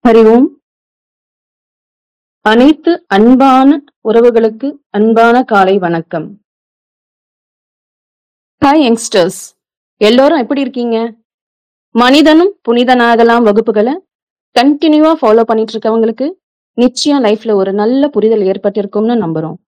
ஹரி ஓம் அனைத்து அன்பான உறவுகளுக்கு அன்பான காலை வணக்கம் ஹாய் யங்ஸ்டர்ஸ் எல்லாரும் எப்படி இருக்கீங்க மனிதனும் புனிதனாகலாம் வகுப்புகளை கண்டினியூவா ஃபாலோ பண்ணிட்டு இருக்கவங்களுக்கு நிச்சயம் லைஃப்ல ஒரு நல்ல புரிதல் ஏற்பட்டிருக்கும்னு நம்புறோம்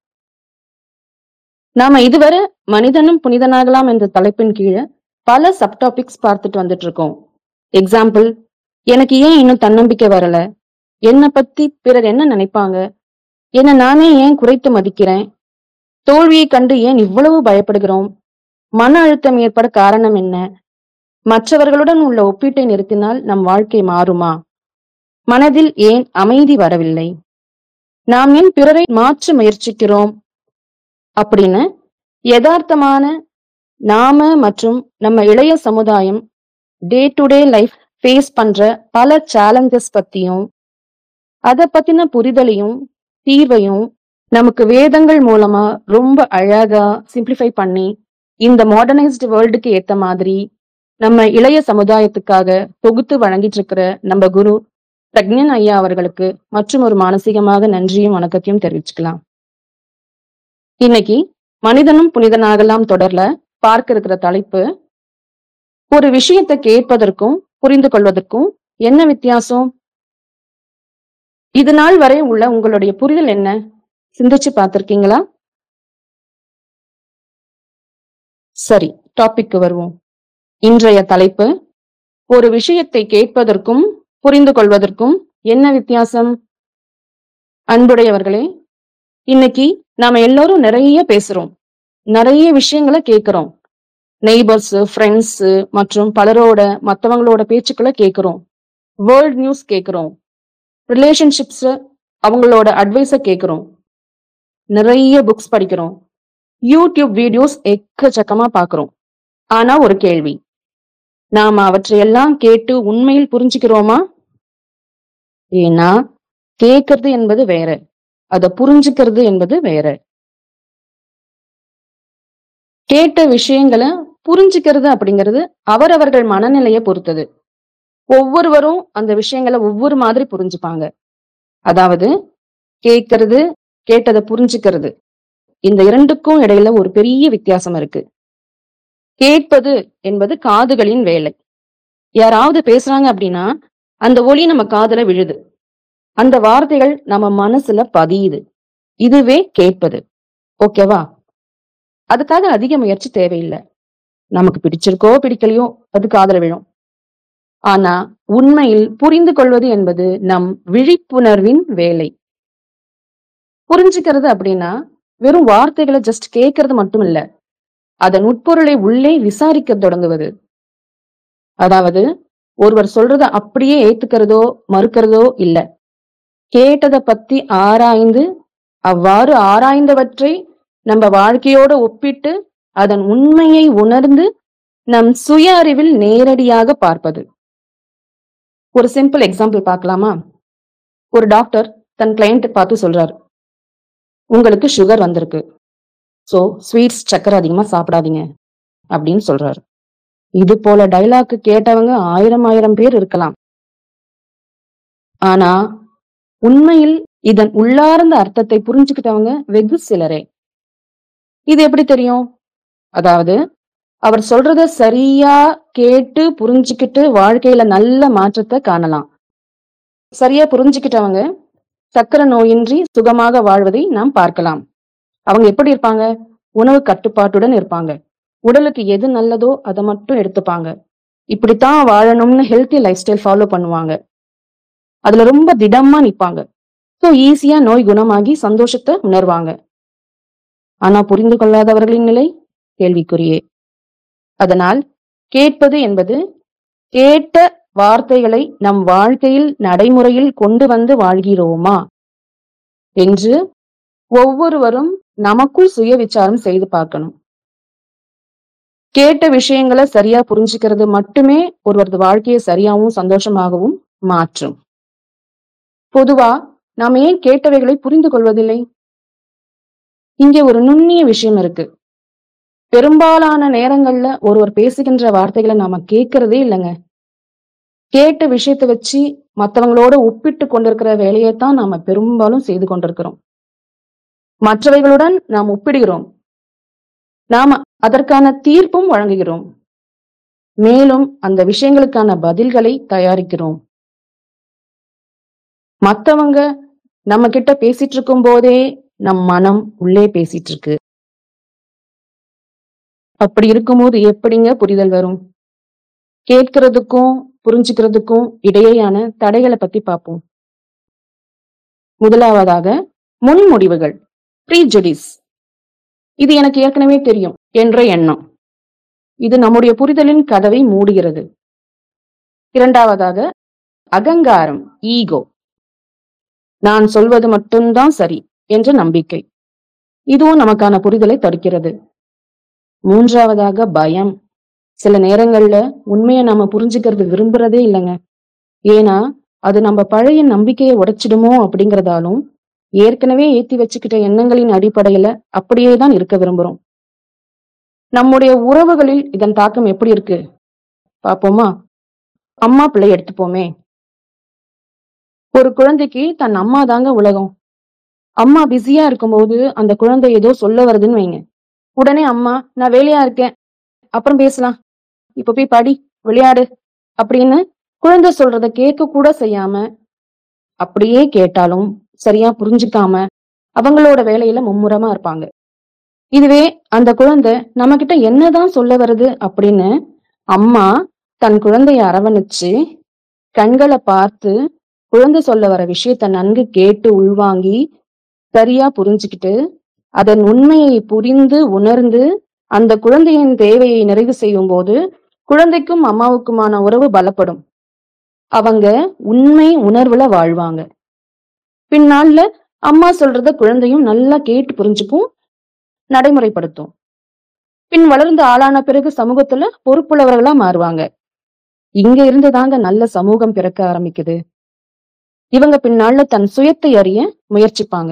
நாம இதுவரை மனிதனும் புனிதனாகலாம் என்ற தலைப்பின் கீழே பல சப்டாபிக்ஸ் பார்த்துட்டு வந்துட்டு இருக்கோம் எக்ஸாம்பிள் எனக்கு ஏன் இன்னும் தன்னம்பிக்கை வரல என்னை பத்தி பிறர் என்ன நினைப்பாங்க என்ன நானே ஏன் குறைத்து மதிக்கிறேன் தோல்வியை கண்டு ஏன் இவ்வளவு பயப்படுகிறோம் மன அழுத்தம் ஏற்பட காரணம் என்ன மற்றவர்களுடன் உள்ள ஒப்பீட்டை நிறுத்தினால் நம் வாழ்க்கை மாறுமா மனதில் ஏன் அமைதி வரவில்லை நாம் ஏன் பிறரை மாற்ற முயற்சிக்கிறோம் அப்படின்னு யதார்த்தமான நாம மற்றும் நம்ம இளைய சமுதாயம் day to day life face பண்ற பல சேலஞ்சஸ் பத்தியும் அத பத்தின புரிதலையும் தீர்வையும் நமக்கு வேதங்கள் மூலமா ரொம்ப அழகா சிம்பிளிஃபை பண்ணி இந்த மாடர்னைஸ்டு வேர்ல்டுக்கு ஏத்த மாதிரி நம்ம இளைய சமுதாயத்துக்காக தொகுத்து வழங்கிட்டு இருக்கிற நம்ம குரு பிரக்ஞன் ஐயா அவர்களுக்கு மற்றும் ஒரு மானசீகமாக நன்றியும் வணக்கத்தையும் தெரிவிச்சுக்கலாம் இன்னைக்கு மனிதனும் புனிதனாகலாம் தொடர்ல பார்க்க இருக்கிற தலைப்பு ஒரு விஷயத்தை கேட்பதற்கும் புரிந்து கொள்வதற்கும் என்ன வித்தியாசம் இது நாள் வரை உள்ள உங்களுடைய புரிதல் என்ன சிந்திச்சு பார்த்திருக்கீங்களா சரி டாபிக்கு வருவோம் இன்றைய தலைப்பு ஒரு விஷயத்தை கேட்பதற்கும் புரிந்து கொள்வதற்கும் என்ன வித்தியாசம் அன்புடையவர்களே இன்னைக்கு நாம எல்லாரும் நிறைய பேசுறோம் நிறைய விஷயங்களை கேட்கிறோம் நெய்பர்ஸ் ஃப்ரெண்ட்ஸ் மற்றும் பலரோட மத்தவங்களோட பேச்சுக்களை கேட்கிறோம் வேர்ல்ட் நியூஸ் கேட்கிறோம் ரிலேஷன்ஷிப்ஸ் அவங்களோட அட்வைஸை கேட்கிறோம் நிறைய புக்ஸ் படிக்கிறோம் யூடியூப் வீடியோஸ் எக்கச்சக்கமா பார்க்கிறோம் ஆனா ஒரு கேள்வி நாம அவற்றையெல்லாம் கேட்டு உண்மையில் புரிஞ்சுக்கிறோமா ஏன்னா கேட்கறது என்பது வேற அத புரிஞ்சுக்கிறது என்பது வேற கேட்ட விஷயங்களை புரிஞ்சுக்கிறது அப்படிங்கிறது அவரவர்கள் மனநிலையை பொறுத்தது ஒவ்வொருவரும் அந்த விஷயங்களை ஒவ்வொரு மாதிரி புரிஞ்சுப்பாங்க அதாவது கேட்கறது கேட்டதை புரிஞ்சுக்கிறது இந்த இரண்டுக்கும் இடையில ஒரு பெரிய வித்தியாசம் இருக்கு கேட்பது என்பது காதுகளின் வேலை யாராவது பேசுறாங்க அப்படின்னா அந்த ஒலி நம்ம காதுல விழுது அந்த வார்த்தைகள் நம்ம மனசுல பதியுது இதுவே கேட்பது ஓகேவா அதுக்காக அதிக முயற்சி தேவையில்லை நமக்கு பிடிச்சிருக்கோ பிடிக்கலையோ அது காதுல விழும் ஆனா உண்மையில் புரிந்து கொள்வது என்பது நம் விழிப்புணர்வின் வேலை புரிஞ்சுக்கிறது அப்படின்னா வெறும் வார்த்தைகளை ஜஸ்ட் கேட்கறது மட்டும் இல்ல அதன் உட்பொருளை உள்ளே விசாரிக்க தொடங்குவது அதாவது ஒருவர் சொல்றத அப்படியே ஏத்துக்கிறதோ மறுக்கிறதோ இல்ல கேட்டதை பத்தி ஆராய்ந்து அவ்வாறு ஆராய்ந்தவற்றை நம்ம வாழ்க்கையோட ஒப்பிட்டு அதன் உண்மையை உணர்ந்து நம் சுய அறிவில் நேரடியாக பார்ப்பது ஒரு சிம்பிள் எக்ஸாம்பிள் பார்க்கலாமா ஒரு டாக்டர் தன் கிளையண்ட் பார்த்து சொல்றாரு உங்களுக்கு சுகர் வந்திருக்கு ஸோ ஸ்வீட்ஸ் சக்கரை அதிகமா சாப்பிடாதீங்க அப்படின்னு சொல்றாரு இது போல டைலாக் கேட்டவங்க ஆயிரம் ஆயிரம் பேர் இருக்கலாம் ஆனா உண்மையில் இதன் உள்ளார்ந்த அர்த்தத்தை புரிஞ்சுக்கிட்டவங்க வெகு சிலரே இது எப்படி தெரியும் அதாவது அவர் சொல்றத சரியா கேட்டு புரிஞ்சுக்கிட்டு வாழ்க்கையில நல்ல மாற்றத்தை காணலாம் சரியா புரிஞ்சுக்கிட்டவங்க சக்கர நோயின்றி சுகமாக வாழ்வதை நாம் பார்க்கலாம் அவங்க எப்படி இருப்பாங்க உணவு கட்டுப்பாட்டுடன் இருப்பாங்க உடலுக்கு எது நல்லதோ அதை மட்டும் எடுத்துப்பாங்க இப்படித்தான் வாழணும்னு ஹெல்த்தி லைஃப் ஸ்டைல் ஃபாலோ பண்ணுவாங்க அதுல ரொம்ப திடமா நிப்பாங்க ஸோ ஈஸியா நோய் குணமாகி சந்தோஷத்தை உணர்வாங்க ஆனா புரிந்து கொள்ளாதவர்களின் நிலை கேள்விக்குரியே அதனால் கேட்பது என்பது கேட்ட வார்த்தைகளை நம் வாழ்க்கையில் நடைமுறையில் கொண்டு வந்து வாழ்கிறோமா என்று ஒவ்வொருவரும் நமக்குள் சுய விசாரம் செய்து பார்க்கணும் கேட்ட விஷயங்களை சரியா புரிஞ்சுக்கிறது மட்டுமே ஒருவரது வாழ்க்கையை சரியாகவும் சந்தோஷமாகவும் மாற்றும் பொதுவா நாம் ஏன் கேட்டவைகளை புரிந்து கொள்வதில்லை இங்கே ஒரு நுண்ணிய விஷயம் இருக்கு பெரும்பாலான நேரங்கள்ல ஒருவர் பேசுகின்ற வார்த்தைகளை நாம கேட்கறதே இல்லைங்க கேட்ட விஷயத்தை வச்சு மத்தவங்களோட ஒப்பிட்டு கொண்டிருக்கிற வேலையைத்தான் நாம பெரும்பாலும் செய்து கொண்டிருக்கிறோம் மற்றவைகளுடன் நாம் ஒப்பிடுகிறோம் நாம அதற்கான தீர்ப்பும் வழங்குகிறோம் மேலும் அந்த விஷயங்களுக்கான பதில்களை தயாரிக்கிறோம் மத்தவங்க நம்ம கிட்ட பேசிட்டு இருக்கும் போதே நம் மனம் உள்ளே பேசிட்டு இருக்கு அப்படி இருக்கும்போது எப்படிங்க புரிதல் வரும் கேட்கிறதுக்கும் புரிஞ்சுக்கிறதுக்கும் இடையேயான தடைகளை பத்தி பார்ப்போம் முதலாவதாக முன்முடிவுகள் ப்ரீஜுடிஸ் இது எனக்கு ஏற்கனவே தெரியும் என்ற எண்ணம் இது நம்முடைய புரிதலின் கதவை மூடுகிறது இரண்டாவதாக அகங்காரம் ஈகோ நான் சொல்வது மட்டும்தான் சரி என்ற நம்பிக்கை இதுவும் நமக்கான புரிதலை தடுக்கிறது மூன்றாவதாக பயம் சில நேரங்கள்ல உண்மையை நாம புரிஞ்சுக்கிறது விரும்புறதே இல்லைங்க ஏன்னா அது நம்ம பழைய நம்பிக்கையை உடைச்சிடுமோ அப்படிங்கறதாலும் ஏற்கனவே ஏத்தி வச்சுக்கிட்ட எண்ணங்களின் அடிப்படையில அப்படியே தான் இருக்க விரும்புறோம் நம்முடைய உறவுகளில் இதன் தாக்கம் எப்படி இருக்கு பாப்போமா அம்மா பிள்ளை எடுத்துப்போமே ஒரு குழந்தைக்கு தன் அம்மா தாங்க உலகம் அம்மா பிஸியா இருக்கும்போது அந்த குழந்தை ஏதோ சொல்ல வருதுன்னு வைங்க உடனே அம்மா நான் வேலையா இருக்கேன் அப்புறம் பேசலாம் இப்ப போய் படி விளையாடு அப்படின்னு குழந்தை சொல்றத கேட்க கூட செய்யாம அப்படியே கேட்டாலும் சரியா புரிஞ்சுக்காம அவங்களோட வேலையில மும்முரமா இருப்பாங்க இதுவே அந்த குழந்தை நம்ம கிட்ட என்னதான் சொல்ல வருது அப்படின்னு அம்மா தன் குழந்தைய அரவணைச்சு கண்களை பார்த்து குழந்தை சொல்ல வர விஷயத்த நன்கு கேட்டு உள்வாங்கி சரியா புரிஞ்சுக்கிட்டு அதன் உண்மையை புரிந்து உணர்ந்து அந்த குழந்தையின் தேவையை நிறைவு செய்யும் போது குழந்தைக்கும் அம்மாவுக்குமான உறவு பலப்படும் அவங்க உண்மை உணர்வுல வாழ்வாங்க பின்னால அம்மா சொல்றத குழந்தையும் நல்லா கேட்டு புரிஞ்சுக்கும் நடைமுறைப்படுத்தும் பின் வளர்ந்து ஆளான பிறகு சமூகத்துல பொறுப்புள்ளவர்களா மாறுவாங்க இங்க இருந்து தாங்க நல்ல சமூகம் பிறக்க ஆரம்பிக்குது இவங்க பின்னால தன் சுயத்தை அறிய முயற்சிப்பாங்க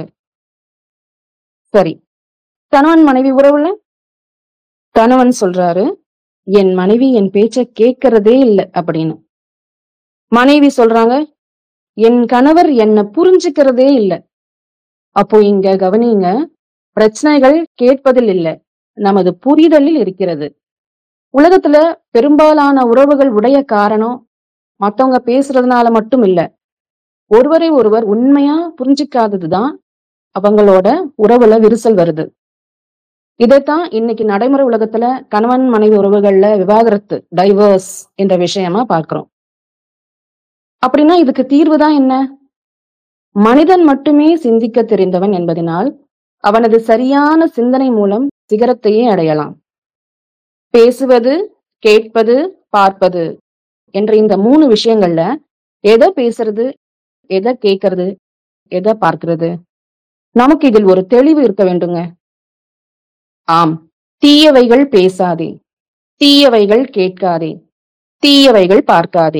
சரி கணவன் மனைவி உறவுல கணவன் சொல்றாரு என் மனைவி என் பேச்ச கேட்கறதே இல்லை அப்படின்னு மனைவி சொல்றாங்க என் கணவர் என்ன புரிஞ்சுக்கிறதே இல்லை அப்போ இங்க கவனிங்க பிரச்சனைகள் கேட்பதில் இல்லை நமது புரிதலில் இருக்கிறது உலகத்துல பெரும்பாலான உறவுகள் உடைய காரணம் மத்தவங்க பேசுறதுனால மட்டும் இல்ல ஒருவரை ஒருவர் உண்மையா புரிஞ்சுக்காததுதான் அவங்களோட உறவுல விரிசல் வருது இதைத்தான் இன்னைக்கு நடைமுறை உலகத்துல கணவன் மனைவி உறவுகள்ல விவாகரத்து டைவர்ஸ் என்ற விஷயமா பார்க்கிறோம் அப்படின்னா இதுக்கு தீர்வு தான் என்ன மனிதன் மட்டுமே சிந்திக்க தெரிந்தவன் என்பதனால் அவனது சரியான சிந்தனை மூலம் சிகரத்தையே அடையலாம் பேசுவது கேட்பது பார்ப்பது என்ற இந்த மூணு விஷயங்கள்ல எதை பேசுறது எதை கேட்கறது எதை பார்க்கிறது நமக்கு இதில் ஒரு தெளிவு இருக்க வேண்டுங்க ஆம் தீயவைகள் பேசாதே தீயவைகள் கேட்காதே தீயவைகள் பார்க்காதே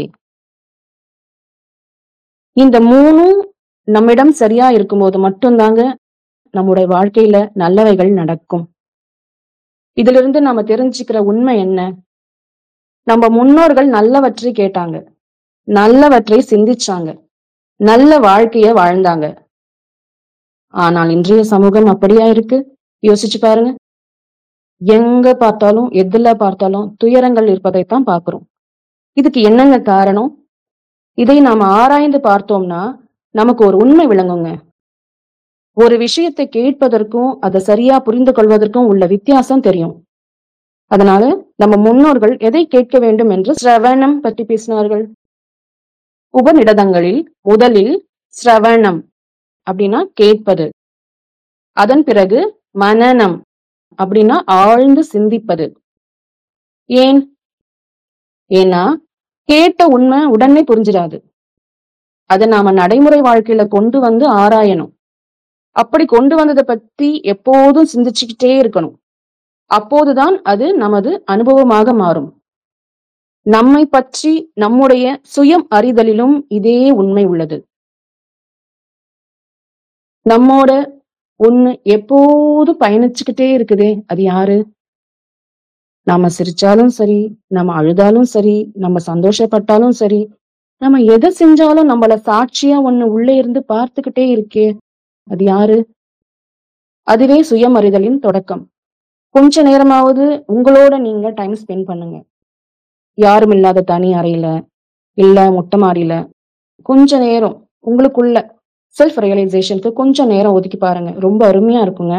இந்த மூணும் நம்மிடம் சரியா இருக்கும்போது மட்டும்தாங்க நம்முடைய வாழ்க்கையில நல்லவைகள் நடக்கும் இதிலிருந்து நாம தெரிஞ்சுக்கிற உண்மை என்ன நம்ம முன்னோர்கள் நல்லவற்றை கேட்டாங்க நல்லவற்றை சிந்திச்சாங்க நல்ல வாழ்க்கைய வாழ்ந்தாங்க ஆனால் இன்றைய சமூகம் அப்படியா இருக்கு யோசிச்சு பாருங்க எங்க பார்த்தாலும் எதுல பார்த்தாலும் துயரங்கள் இருப்பதைத்தான் பார்க்கிறோம் இதுக்கு என்னங்க காரணம் இதை நாம ஆராய்ந்து பார்த்தோம்னா நமக்கு ஒரு உண்மை விளங்குங்க ஒரு விஷயத்தை கேட்பதற்கும் அதை சரியா புரிந்து கொள்வதற்கும் உள்ள வித்தியாசம் தெரியும் அதனால நம்ம முன்னோர்கள் எதை கேட்க வேண்டும் என்று சிரவணம் பற்றி பேசினார்கள் உபநிடதங்களில் முதலில் சிரவணம் அப்படின்னா கேட்பது அதன் பிறகு மனனம் அப்படின்னா ஆழ்ந்து சிந்திப்பது ஏன் ஏன்னா கேட்ட உண்மை உடனே புரிஞ்சிடாது அதை நாம நடைமுறை வாழ்க்கையில கொண்டு வந்து ஆராயணும் அப்படி கொண்டு வந்ததை பத்தி எப்போதும் சிந்திச்சுக்கிட்டே இருக்கணும் அப்போதுதான் அது நமது அனுபவமாக மாறும் நம்மை பற்றி நம்முடைய சுயம் அறிதலிலும் இதே உண்மை உள்ளது நம்மோட ஒண்ணு எப்போதும் பயணிச்சுக்கிட்டே இருக்குதே அது யாரு நாம சிரிச்சாலும் சரி நம்ம அழுதாலும் சரி நம்ம சந்தோஷப்பட்டாலும் சரி நம்ம எதை செஞ்சாலும் நம்மள சாட்சியா ஒண்ணு உள்ளே இருந்து பார்த்துக்கிட்டே இருக்கே அது யாரு அதுவே சுயமறிதலின் தொடக்கம் கொஞ்ச நேரமாவது உங்களோட நீங்க டைம் ஸ்பெண்ட் பண்ணுங்க யாரும் இல்லாத தனி அறையில இல்ல மொட்டை மாடியில கொஞ்ச நேரம் உங்களுக்குள்ள செல்ஃப் ரியலைசேஷனுக்கு கொஞ்சம் நேரம் ஒதுக்கி பாருங்க ரொம்ப அருமையா இருக்குங்க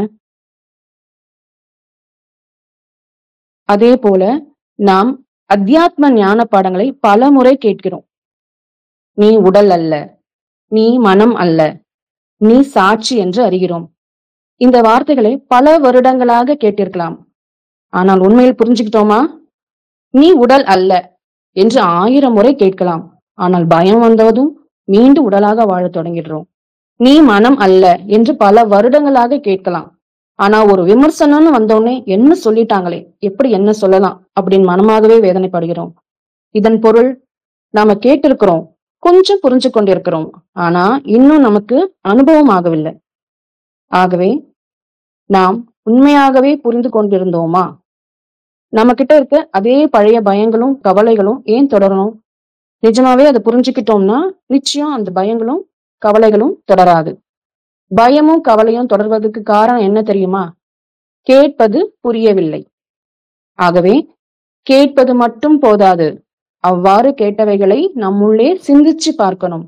அதே போல நாம் அத்தியாத்ம ஞான பாடங்களை பல முறை கேட்கிறோம் நீ உடல் அல்ல நீ மனம் அல்ல நீ சாட்சி என்று அறிகிறோம் இந்த வார்த்தைகளை பல வருடங்களாக கேட்டிருக்கலாம் ஆனால் உண்மையில் புரிஞ்சுக்கிட்டோமா நீ உடல் அல்ல என்று ஆயிரம் முறை கேட்கலாம் ஆனால் பயம் வந்ததும் மீண்டும் உடலாக வாழத் தொடங்கிடுறோம் நீ மனம் அல்ல என்று பல வருடங்களாக கேட்கலாம் ஆனா ஒரு விமர்சனம்னு வந்தோடனே என்ன சொல்லிட்டாங்களே எப்படி என்ன சொல்லலாம் அப்படின்னு மனமாகவே வேதனைப்படுகிறோம் இதன் பொருள் நாம கேட்டிருக்கிறோம் கொஞ்சம் புரிஞ்சு கொண்டிருக்கிறோம் ஆனா இன்னும் நமக்கு அனுபவம் ஆகவில்லை ஆகவே நாம் உண்மையாகவே புரிந்து கொண்டிருந்தோமா நம்ம கிட்ட இருக்க அதே பழைய பயங்களும் கவலைகளும் ஏன் தொடரணும் நிஜமாவே அதை புரிஞ்சுக்கிட்டோம்னா நிச்சயம் அந்த பயங்களும் கவலைகளும் தொடராது பயமும் கவலையும் தொடர்வதற்கு காரணம் என்ன தெரியுமா கேட்பது புரியவில்லை ஆகவே கேட்பது மட்டும் போதாது அவ்வாறு கேட்டவைகளை நம்முள்ளே சிந்திச்சு பார்க்கணும்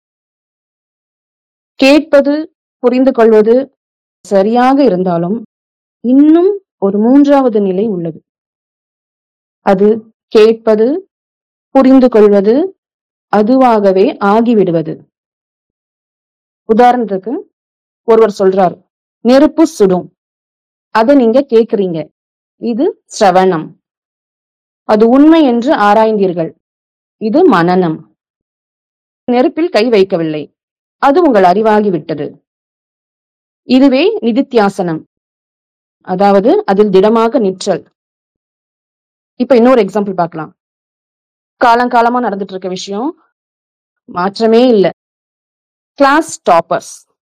கேட்பது புரிந்து கொள்வது சரியாக இருந்தாலும் இன்னும் ஒரு மூன்றாவது நிலை உள்ளது அது கேட்பது புரிந்து கொள்வது அதுவாகவே ஆகிவிடுவது உதாரணத்துக்கு ஒருவர் சொல்றார் நெருப்பு சுடும் அதை நீங்க கேக்குறீங்க இது சிரவணம் அது உண்மை என்று ஆராய்ந்தீர்கள் இது மனனம் நெருப்பில் கை வைக்கவில்லை அது உங்கள் அறிவாகி விட்டது இதுவே நிதித்தியாசனம் அதாவது அதில் திடமாக நிற்றல் இப்ப இன்னொரு எக்ஸாம்பிள் பார்க்கலாம் காலங்காலமா நடந்துட்டு இருக்க விஷயம் மாற்றமே இல்லை கிளாஸ் டாப்பர்ஸ்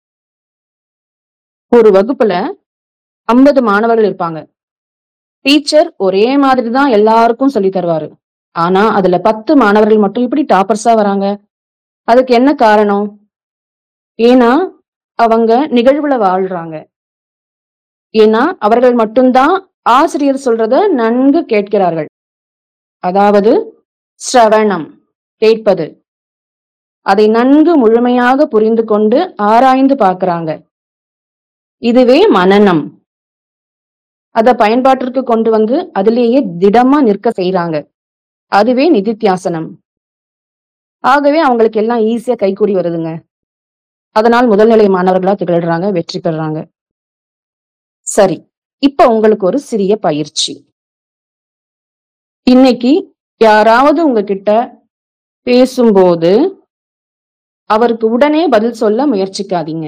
ஒரு வகுப்புல ஐம்பது மாணவர்கள் இருப்பாங்க டீச்சர் ஒரே மாதிரி தான் எல்லாருக்கும் சொல்லி தருவாரு ஆனா அதுல பத்து மாணவர்கள் மட்டும் இப்படி டாப்பர்ஸா வராங்க அதுக்கு என்ன காரணம் ஏன்னா அவங்க நிகழ்வுல வாழ்றாங்க ஏன்னா அவர்கள் மட்டும்தான் ஆசிரியர் சொல்றத நன்கு கேட்கிறார்கள் அதாவது சிரவணம் கேட்பது அதை நன்கு முழுமையாக புரிந்து கொண்டு ஆராய்ந்து பார்க்கறாங்க இதுவே மனனம் அத பயன்பாட்டிற்கு கொண்டு வந்து அதிலேயே திடமா நிற்க செய்றாங்க அதுவே நிதித்தியாசனம் ஆகவே அவங்களுக்கு எல்லாம் ஈஸியா கைகூடி வருதுங்க அதனால் முதல்நிலை மாணவர்களா திகழ்றாங்க வெற்றி பெறாங்க சரி இப்ப உங்களுக்கு ஒரு சிறிய பயிற்சி இன்னைக்கு யாராவது உங்ககிட்ட பேசும்போது அவருக்கு உடனே பதில் சொல்ல முயற்சிக்காதீங்க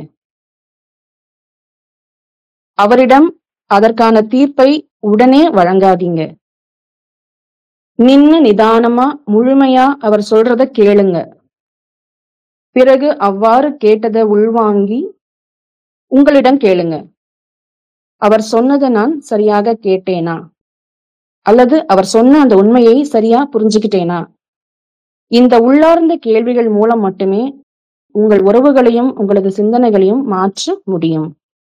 அவரிடம் அதற்கான தீர்ப்பை உடனே வழங்காதீங்க நின்னு நிதானமா முழுமையா அவர் சொல்றத கேளுங்க பிறகு அவ்வாறு கேட்டதை உள்வாங்கி உங்களிடம் கேளுங்க அவர் சொன்னதை நான் சரியாக கேட்டேனா அல்லது அவர் சொன்ன அந்த உண்மையை சரியா புரிஞ்சுக்கிட்டேனா இந்த உள்ளார்ந்த கேள்விகள் மூலம் மட்டுமே உங்கள் உறவுகளையும் உங்களது சிந்தனைகளையும் மாற்ற முடியும்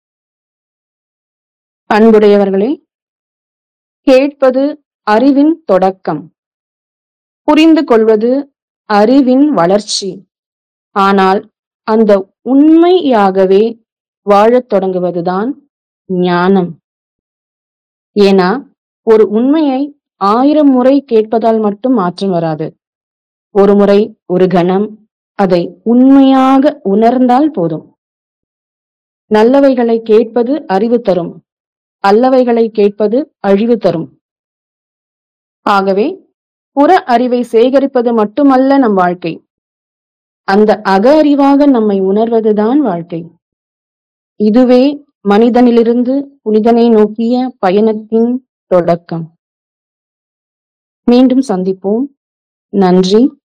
அன்புடையவர்களே கேட்பது அறிவின் தொடக்கம் புரிந்து கொள்வது அறிவின் வளர்ச்சி ஆனால் அந்த உண்மையாகவே வாழத் தொடங்குவதுதான் ஞானம் ஏன்னா ஒரு உண்மையை ஆயிரம் முறை கேட்பதால் மட்டும் மாற்றம் வராது ஒரு முறை ஒரு கணம் அதை உண்மையாக உணர்ந்தால் போதும் நல்லவைகளை கேட்பது அறிவு தரும் அல்லவைகளை கேட்பது அழிவு தரும் ஆகவே புற அறிவை சேகரிப்பது மட்டுமல்ல நம் வாழ்க்கை அந்த அக அறிவாக நம்மை உணர்வதுதான் வாழ்க்கை இதுவே மனிதனிலிருந்து புனிதனை நோக்கிய பயணத்தின் தொடக்கம் மீண்டும் சந்திப்போம் நன்றி